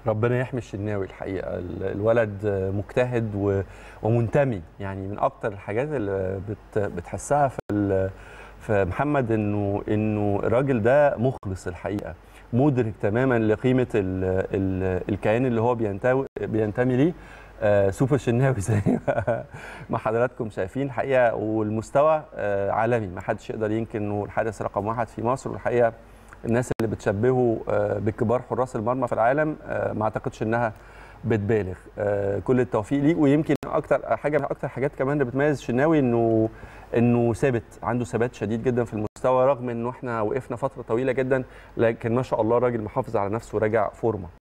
ربنا يحمي الشناوي الحقيقه ال- الولد مجتهد و- ومنتمي يعني من اكتر الحاجات اللي بت بتحسها في ال- في محمد انه انه الراجل ده مخلص الحقيقه مدرك تماما لقيمه ال ال الكيان اللي هو بينتمي بينتمي ليه آه، سوبر شناوي زي ما- ما حضراتكم شايفين الحقيقه والمستوى آه، عالمي ما حدش يقدر ينكر انه الحارس رقم واحد في مصر والحقيقه الناس اللي بتشبهه آه، بكبار حراس المرمى في العالم آه، ما اعتقدش انها بتبالغ آه، كل التوفيق ليه ويمكن اكتر حاجه من اكتر حاجات كمان اللي بتميز الشناوي انه انه ثابت عنده ثبات شديد جدا في المستوى رغم انه احنا وقفنا فتره طويله جدا لكن ما شاء الله الراجل محافظ على نفسه وراجع فورمه